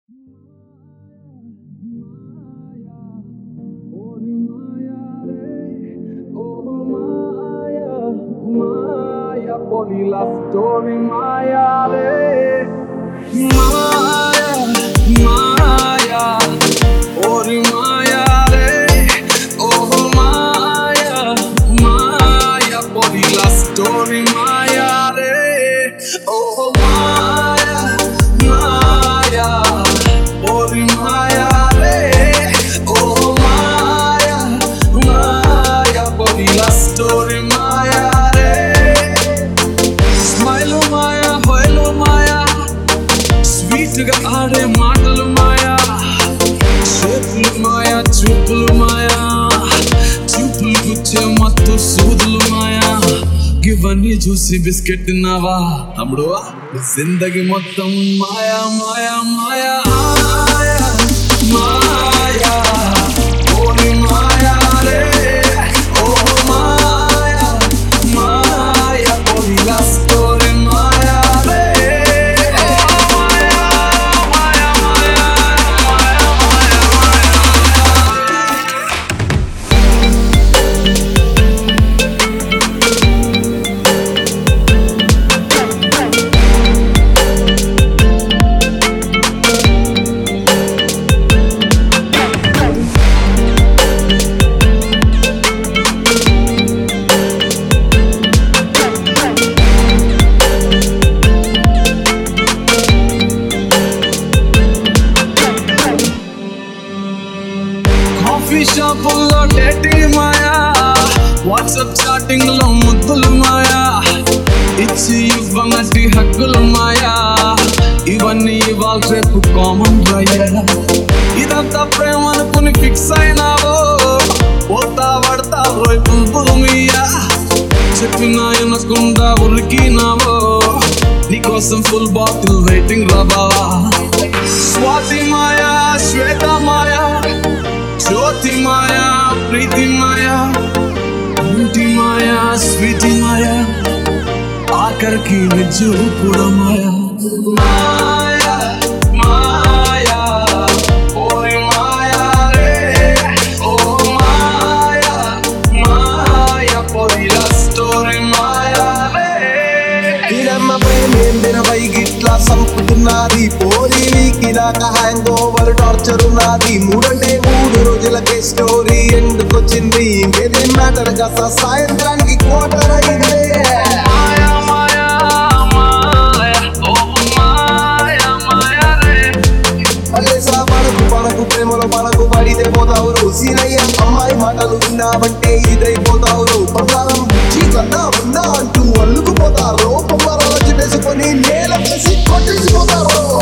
Maya, body la story, Maya, re. Maya, Maya, ori Maya, re. Oh, Maya, Maya, body la story, Maya, re. Oh, Maya, Maya, ori Maya, re. Oh, Maya, Maya, body la story, Maya, re. Smile మాయా హోయలు మాయా sweet గా ఆడే మాటలు మాయా చేతులు మాయా చూపులు మాయా చూపులు గుచ్చే మత్తు సూదులు మాయా ఇవన్నీ చూసి బిస్కెట్ తిన్నావా తమ్ముడు జిందగి మొత్తం మాయా మాయా మాయా మాయా ఓరి మాయా రే ఓ మాయా మాయా ఓరి లా స్టోరీ మాయా రే మాయా మాయా మాయా కాఫీ షాపుల్లో డేటింగ్ మాయా వాట్సాప్ చాటింగ్ లో ముద్దులు మాయా ఇచ్చి ఇవ్వనట్టి హక్కులు మాయా ఇవన్నీ ఇవాళ రేపు కామన్ రయ్యా ఇదంతా ప్రేమ అనుకుని ఫిక్స్ అయినావో పోతా పడతా రోయ్ పువ్వులు మీయా చెప్పినా వినకుండా ఉరికినావో నీకోసం ఫుల్ బాటిల్ వెయిటింగ్ రా బావా స్వాతి మాయా శ్వేత మాయా జ్యోతి మాయా ప్రీతి మాయా ఇంటి మాయా స్వీటి మాయా ఆఖరికి నిజు కూడా మాయా మాయా మాయా ఓరి మాయా రే ఓ మాయా మాయా పోయిల స్టోరీ మాయా రే ఇదమ్మ ప్రేమేం దినపై గిట్లా సంపుతున్నది పోరి వీకిదాకా హ్యాంగ్ ఓవర్ టార్చర్ ఉన్నది మూడంటే మూడు రోజులకే స్టోరీ ఎందుకొచ్చింది ఇంకేదేం మ్యాటర్ కాస్త సాయంత్రానికి క్వార్టర్ అయిందే మాయా మాయా మాయా ఓ మాయా మాయా రే అల్లేసా పడకు పడకు ప్రేమలో పడకు పడితే పోతావు సీనయ్య అమ్మాయి మాటలు విన్నావంటే ఇదైపోతావు బంగారం బుజ్జి కన్నా ఉన్నా అంటూ అల్లుకుపోతారు బొమ్మరాల చుట్టేసుకొని నేల వేసి కొట్టేసిపోతారు